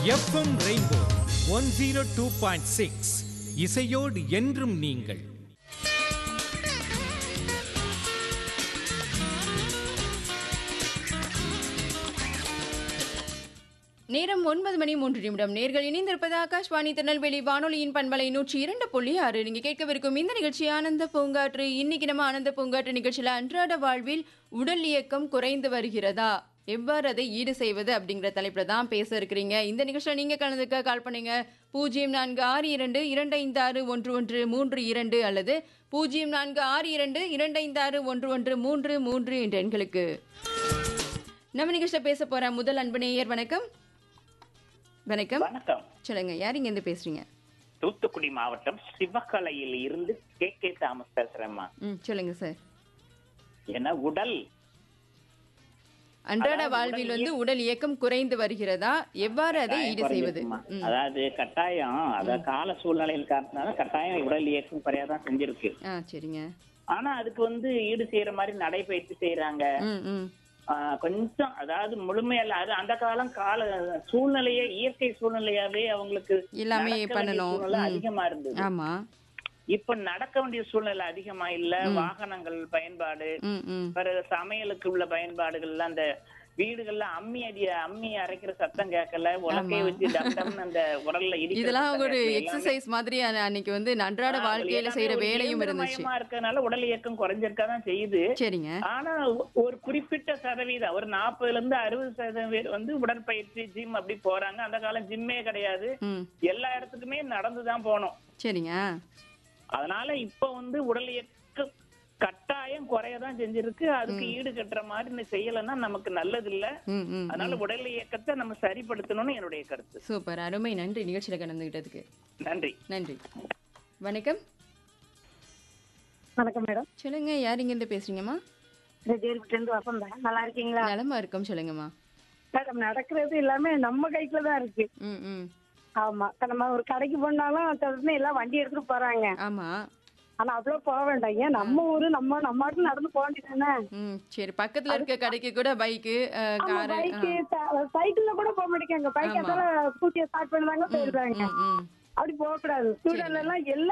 FM Rainbow one zero two point six இசையோடு என்றும் நீங்கள் நேரம் ஒன்பது மணி மூன்று நிமிடம் நேர்கள் இணைந்திருப்பது ஆகாஷ்வாணி திருநெல்வேலி வானொலியின் பண்பலை நூற்றி இரண்டு புள்ளி ஆறு நீங்க கேட்கவிருக்கும் இந்த நிகழ்ச்சி ஆனந்த பூங்காற்று இன்னைக்கு நம்ம ஆனந்த பூங்காற்று நிகழ்ச்சியில அன்றாட வாழ்வில் உடல் இயக்கம் குறைந்து வருகிறதா எவ்வாறு அதை ஈடு செய்வது அப்படிங்கிற தலைப்புல தான் பேச இருக்கிறீங்க இந்த நிகழ்ச்சியில் நீங்க கலந்துக்க கால் பண்ணுங்க பூஜ்ஜியம் நான்கு ஆறு இரண்டு இரண்டு ஐந்து ஆறு ஒன்று ஒன்று மூன்று இரண்டு அல்லது பூஜ்ஜியம் நான்கு ஆறு இரண்டு இரண்டு ஐந்து ஆறு ஒன்று ஒன்று மூன்று மூன்று என்ற எண்களுக்கு நம்ம நிகழ்ச்சியில் பேச போற முதல் அன்பு நேயர் வணக்கம் வணக்கம் வணக்கம் சொல்லுங்க யார் இங்க இருந்து பேசுறீங்க தூத்துக்குடி மாவட்டம் சிவகலையில் இருந்து கே கே தாமஸ் பேசுறேம்மா ம் சொல்லுங்க சார் ஏன்னா உடல் அன்றாட அதாவது வாழ்வில் உடல் வந்து உடல் இயக்கம் குறைந்து வருகிறதா எவ்வாறு அதை ஈடு செய்வது குறைஞ்சிருக்குமா. ம், அதாவது கட்டாயம் அத கால சூழ்நிலையில் காரணத்தினால கட்டாயம் உடல் இயக்கம் குறையாதான் செஞ்சிருக்கு ஆ சரிங்க ஆனா அதுக்கு வந்து ஈடு செய்யற மாதிரி நடைபயிற்சி செய்யறாங்க ம் ம் ஆஹ் கொஞ்சம் அதாவது முழுமையல்ல அது அந்த காலம் கால சூழ்நிலையே இயற்கை சூழ்நிலையாவே அவங்களுக்கு எல்லாமே நடக்க வேண்டிய பண்ணணும். சூழ்நிலை ம். அதிகமா இருந்தது ஆமா இப்ப நடக்க வேண்டிய சூழ்நிலை அதிகமா இல்ல வாகனங்கள் பயன்பாடு ம் ம் பிறகு சமையலுக்கு உள்ள பயன்பாடுகள்ல அந்த வீடுகள்ல அம்மி அடிய அம்மி அரைக்கிற சத்தம் கேட்கல உலக்கைய ஆமா. வச்சு டம் டம்னு அந்த உரல்ல இடிக்கிற இதெல்லாம் சத்தம் ஒரு கேட்கல. எல்லாமே- எக்ஸசைஸ் மாதிரி அன்ன- அன்னைக்கு வந்து அன்றாட ஆ, வாழ்க்கையில எல்லாமே செய்யற ஒரு வேலையும் இருந்துச்சு இயந்திரமயமா இருக்கறதுனால உடல் இயக்கம் குறைஞ்சிருக்காதான் செய்யுது சரிங்க ஆனா ஒ- ஒரு குறிப்பிட்ட சதவீதம் ஒரு நாற்பதுல இருந்து அறுபது சதவீதம் பேர் வந்து உடற்பயிற்சி ஜிம் அப்படி போறாங்க அந்த காலம் ஜிம்மே கிடையாது ம் எல்லா இடத்துக்குமே நடந்துதான் போனோம் சரிங்க அதனால இப்ப வந்து உடல் இயக்கம் கட்டாயம் குறையதான் செஞ்சிருக்கு அதுக்கு ஈடு கட்டுற மாதிரி நீ செய்யலைன்னா நமக்கு நல்லது இல்ல ம் ம் அதனால உடல் இயக்கத்தை நம்ம சரிப்படுத்தணும்னு என்னுடைய கருத்து சூப்பர் அருமை நன்றி நிகழ்ச்சியில் கலந்துகிட்டதுக்கு நன்றி நன்றி வணக்கம் வணக்கம் மேடம் சொல்லுங்க யார் இங்க இருந்து பேசுறீங்கம்மா ஜெயிலுக்கு இருந்து வசந்தா நல்லா இருக்கீங்களா நலமா இருக்கோம் சொல்லுங்கம்மா மேடம் நடக்கிறது எல்லாமே நம்ம கைக்குள்ள தான் இருக்கு ம் ம் ஆமா இப்ப நம்ம ஒரு கடைக்கு போனாலும் தொடர்ந்து எல்லாம் வண்டி எடுத்துட்டு போறாங்க ஆமா ஆனா அவ்வளவு போக வேண்டாம் ஏன் நம்ம ஊரு நம்ம நம்ம ஆட்டு நடந்து போக வேண்டியதானே ம் சரி பக்கத்துல இருக்க கடைக்கு கூட பைக்கு ஆமா காரு பைக்கு சைக்கிள்ல கூட போக மாட்டேங்க பைக் ஆமா. அதால ஸ்கூட்டியை ஸ்டார்ட் பண்ணுவாங்க போயிருந்தாங்க ம் ம் அப்படி போக கூடாது ஸ்டூடெண்ட் எல்லாம் எல்லா